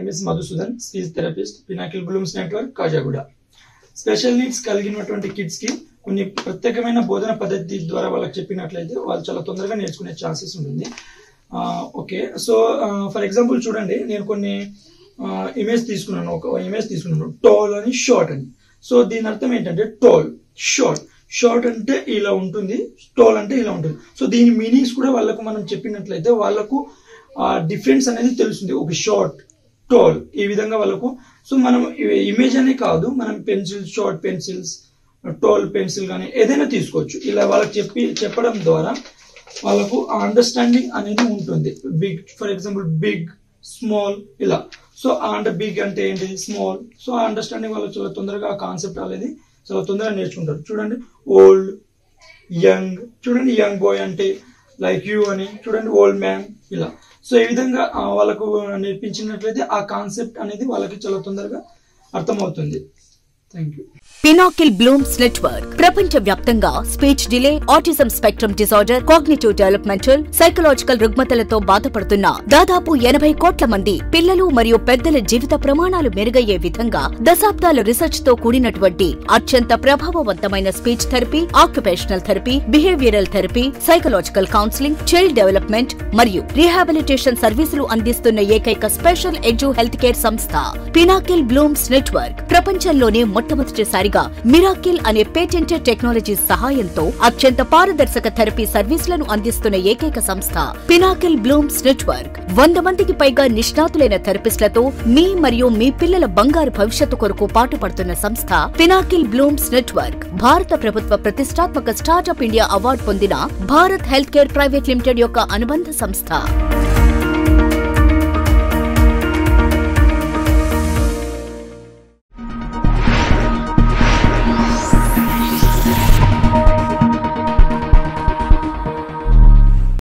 name is Madhusudan speech therapist Pinnacle Blooms network Kajaguda special needs కలిగినటువంటి kids కి కొన్ని ప్రత్యేకమైన బోధన పద్ధతి ద్వారా వాళ్ళకి చెప్పినట్లయితే వాళ్ళు చాలా తొందరగా నేర్చుకునే ఛాన్సెస్ ఉంటుంది ఓకే సో ఫర్ ఎగ్జాంపుల్ చూడండి నేను కొన్ని ఇమేజ్ తీసుకున్నాను ఒక ఇమేజ్ తీసుకున్నాను టోల్ అని షార్ట్ అని సో దీని అర్థం ఏంటంటే టోల్ షార్ట్ షార్ట్ అంటే ఇలా ఉంటుంది టోల్ అంటే ఇలా ఉంటుంది సో దీని మీనింగ్స్ కూడా వాళ్ళకు మనం చెప్పినట్లయితే వాళ్ళకు డిఫరెన్స్ అనేది తెలుస్తుంది ఒక షార్ట్ టోల్ ఈ విధంగా వాళ్ళకు సో మనం ఇమేజ్ అనే కాదు మనం pencils short pencils tall pencil కానీ ఏదైనా తీసుకోవచ్చు ఇలా వాళ్ళకి చెప్పి చెప్పడం ద్వారా వాళ్ళకు ఆ అండర్స్టాండింగ్ అనేది ఉంటుంది big for example big small ఇలా సో అంటే బిగ్ అంటే ఏంటి స్మాల్ సో ఆ అండర్స్టాండింగ్ వాళ్ళకి చాలా తొందరగా ఆ కాన్సెప్ట్ అనేది చాలా తొందరగా నేర్చుకుంటారు చూడండి ఓల్డ్ యంగ్ చూడండి యంగ్ బాయ్ అంటే లైక్ యూ అని చూడండి ఓల్డ్ మ్యాన్ ఇలా సో ఈ విధంగా ఆ, వాళ్ళకు నేర్పించినట్లయితే ఆ కాన్సెప్ట్ అనేది వాళ్ళకి చాలా తొందరగా అర్థమవుతుంది thank you Pinnacle Blooms network ప్రపంచ వ్యాప్తంగా speech delay autism spectrum disorder cognitive developmental psychological రుగ్మతలతో బాధపడుతున్న దాదాపు ఎనభై కోట్ల మంది పిల్లలు మరియు పెద్దల జీవిత ప్రమాణాలు మెరుగయ్యే విధంగా దశాబ్దాల రీసెర్చ్ తో కూడినటువంటి అత్యంత ప్రభావవంతమైన speech therapy occupational therapy behavioural therapy psychological counselling child development మరియు రీహాబిలిటేషన్ సర్వీసులు అందిస్తున్న ఏకైక స్పెషల్ ఎడ్యు హెల్త్ కేర్ సంస్థ పినాకిల్ బ్లూమ్స్ నెట్వర్క్ ప్రపంచంలోనే మొట్టమొదటిసారిగా మిరాకిల్ అనే పేటెంటెడ్ టెక్నాలజీ సహాయంతో అత్యంత పారదర్శక థెరపీ సర్వీసులను అందిస్తున్న ఏకైక సంస్థ పినాకిల్ బ్లూమ్స్ నెట్వర్క్ వంద మందికి పైగా నిష్ణాతులైన థెరపిస్టులతో మీ మరియు మీ పిల్లల బంగారు భవిష్యత్తు కొరకు పాటుపడుతున్న సంస్థ పినాకిల్ బ్లూమ్స్ నెట్వర్క్ భారత ప్రభుత్వ ప్రతిష్టాత్మక స్టార్టప్ ఇండియా అవార్డు పొందిన Bharat health care private limited యొక్క అనుబంధ సంస్థ